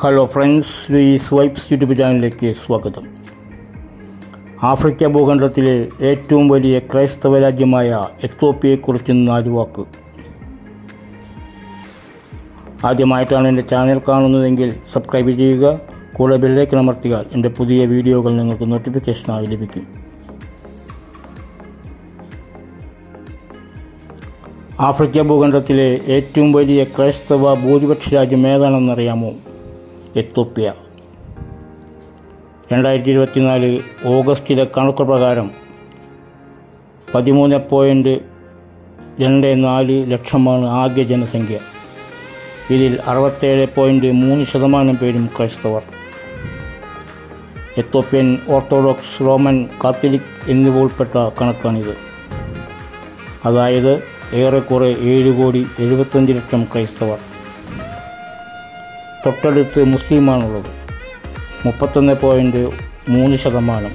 hello friends Louis vibes YouTube ചാനലിലേക്ക് സ്വാഗതം Africa ഭൂഖണ്ഡത്തിലെ ഏറ്റവും വലിയ ക്രൈസ്തവ രാജ്യമായ എത്തോപ്യയെക്കുറിച്ച് നാല് വാക്ക് ആദ്യമായിട്ടാണ് എൻ്റെ ചാനൽ കാണുന്നതെങ്കിൽ സബ്സ്ക്രൈബ് ചെയ്യുക കൂടെ ബെല്ലേക്ക് അമർത്തിയാൽ എൻ്റെ പുതിയ വീഡിയോകൾ നിങ്ങൾക്ക് നോട്ടിഫിക്കേഷനായി ലഭിക്കും ആഫ്രിക്ക ഭൂഖണ്ഡത്തിലെ ഏറ്റവും വലിയ ക്രൈസ്തവ ഭൂരിപക്ഷ രാജ്യം ഏതാണെന്നറിയാമോ എത്തോപ്യ രണ്ടായിരത്തി ഇരുപത്തിനാല് ഓഗസ്റ്റിലെ കണക്ക് പ്രകാരം പതിമൂന്ന് പോയിൻറ്റ് രണ്ട് നാല് ലക്ഷമാണ് ആകെ ജനസംഖ്യ ഇതിൽ അറുപത്തേഴ് പോയിൻറ്റ് മൂന്ന് ശതമാനം പേരും ക്രൈസ്തവർ എത്തോപ്യൻ ഓർത്തഡോക്സ് റോമൻ കാത്തലിക് എന്നിവ ഉൾപ്പെട്ട കണക്കാണിത് അതായത് ഏറെക്കുറെ ഏഴ് കോടി എഴുപത്തഞ്ച് ലക്ഷം ക്രൈസ്തവർ തൊട്ടടുത്ത് മുസ്ലിമാണുള്ളത് മുപ്പത്തൊന്ന് പോയിൻറ്റ് മൂന്ന് ശതമാനം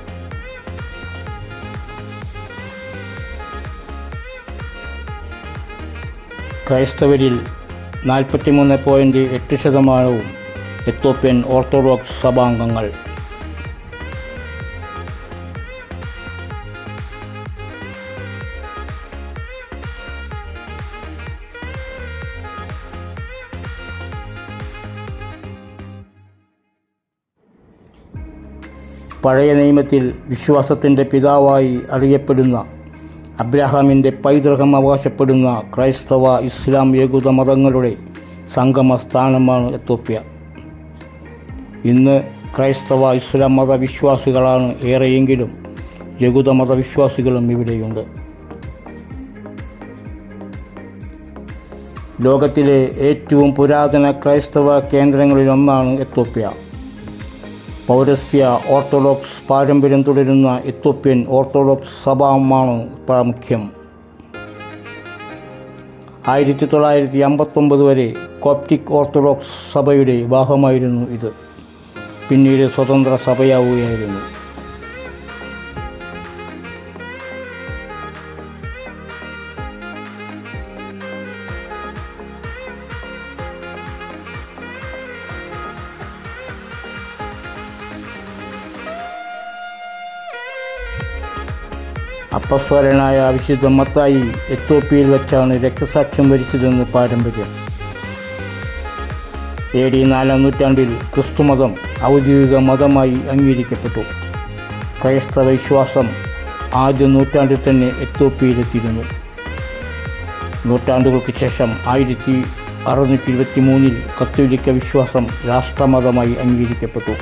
ക്രൈസ്തവരിൽ നാൽപ്പത്തിമൂന്ന് പോയിൻറ്റ് എട്ട് ശതമാനവും എത്തോപ്യൻ ഓർത്തഡോക്സ് സഭാംഗങ്ങൾ പഴയ നിയമത്തിൽ വിശ്വാസത്തിൻ്റെ പിതാവായി അറിയപ്പെടുന്ന അബ്രാഹാമിൻ്റെ പൈതൃകം അവകാശപ്പെടുന്ന ക്രൈസ്തവ ഇസ്ലാം യഹൂദ മതങ്ങളുടെ സംഗമ സ്ഥാനമാണ് എത്തോപ്യ ഇന്ന് ക്രൈസ്തവ ഇസ്ലാം മതവിശ്വാസികളാണ് ഏറെയെങ്കിലും യഹൂദ മതവിശ്വാസികളും ഇവിടെയുണ്ട് ലോകത്തിലെ ഏറ്റവും പുരാതന ക്രൈസ്തവ കേന്ദ്രങ്ങളിലൊന്നാണ് എത്തോപ്യ പൗരസ്ത്യ ഓർത്തഡോക്സ് പാരമ്പര്യം തുടരുന്ന എത്തോപ്യൻ ഓർത്തഡോക്സ് സഭമാണ് പ്രാമുഖ്യം ആയിരത്തി തൊള്ളായിരത്തി അമ്പത്തൊമ്പത് വരെ കോപ്റ്റിക് ഓർത്തഡോക്സ് സഭയുടെ ഭാഗമായിരുന്നു ഇത് പിന്നീട് സ്വതന്ത്ര സഭയാവുകയായിരുന്നു അപ്പസ്വരനായ വിശുദ്ധ മത്തായി എത്തോപ്യയിൽ വെച്ചാണ് രക്തസാക്ഷ്യം വരിച്ചതെന്ന് പാരമ്പര്യം എ ഡി നാലാം നൂറ്റാണ്ടിൽ ക്രിസ്തുമതം ഔദ്യോഗിക മതമായി അംഗീകരിക്കപ്പെട്ടു ക്രൈസ്തവ വിശ്വാസം ആദ്യ നൂറ്റാണ്ടിൽ തന്നെ എത്തോപ്യയിലെത്തിയിരുന്നു നൂറ്റാണ്ടുകൾക്ക് ശേഷം ആയിരത്തി അറുന്നൂറ്റി ഇരുപത്തി മൂന്നിൽ കത്തോലിക്ക വിശ്വാസം രാഷ്ട്രമതമായി അംഗീകരിക്കപ്പെട്ടു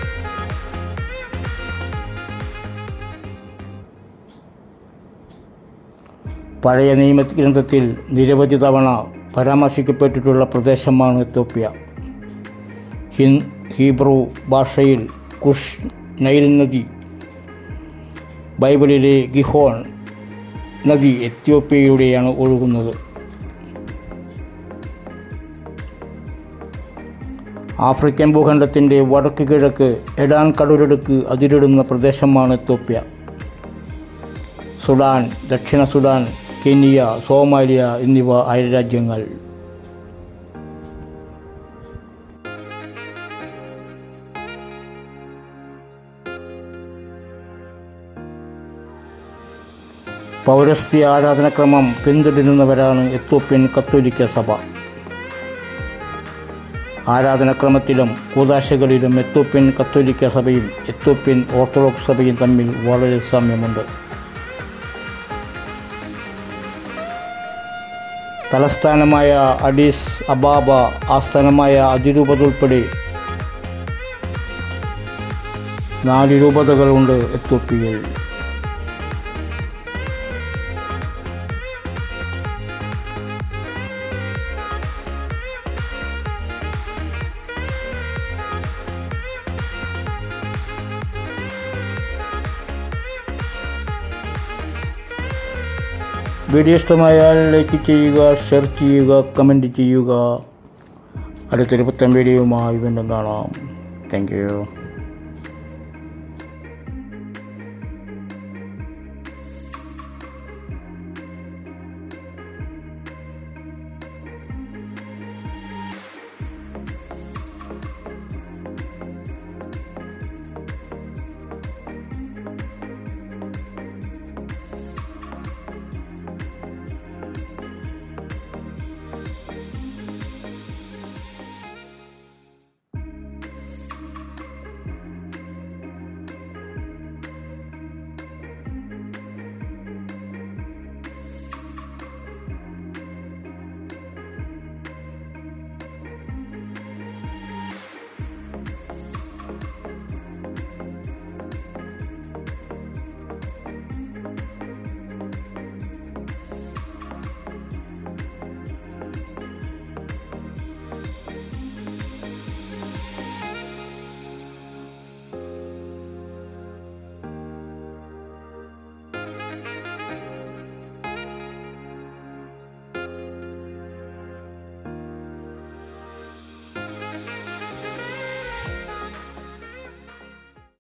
പഴയ നിയമ ഗ്രന്ഥത്തിൽ നിരവധി തവണ പരാമർശിക്കപ്പെട്ടിട്ടുള്ള പ്രദേശമാണ് എത്തോപ്യ ഹിൻ ഹീബ്രു ഭാഷയിൽ കുഷ് നൈൽ നദി ബൈബിളിലെ ഗിഹോൺ നദി എത്യോപ്യയിലൂടെയാണ് ഒഴുകുന്നത് ആഫ്രിക്കൻ ഭൂഖണ്ഡത്തിൻ്റെ വടക്ക് കിഴക്ക് എഡാൻ കടലെടുക്ക് അതിരിടുന്ന പ്രദേശമാണ് എത്തോപ്യ സുഡാൻ ദക്ഷിണ സുഡാൻ കെനിയ സോമാലിയ എന്നിവ അയൽരാജ്യങ്ങൾ പൗരസ്ത്യ ആരാധനക്രമം പിന്തുടരുന്നവരാണ് എത്തോപ്യൻ കത്തോലിക്ക സഭ ആരാധനക്രമത്തിലും കൂതാശകളിലും എത്തോപ്യൻ കത്തോലിക്ക സഭയും എത്തോപ്യൻ ഓർത്തഡോക്സ് സഭയും തമ്മിൽ വളരെ സാമ്യമുണ്ട് തലസ്ഥാനമായ അഡീസ് അബാബ ആസ്ഥാനമായ അതിരൂപത ഉൾപ്പെടെ നാല് രൂപതകളുണ്ട് എത്തോപ്യയിൽ വീഡിയോ ഇഷ്ടമായാൽ ലൈക്ക് ചെയ്യുക ഷെയർ ചെയ്യുക കമൻറ്റ് ചെയ്യുക അടുത്തൊരു പുത്തൻ വീഡിയോയുമായി വീണ്ടും കാണാം താങ്ക് യു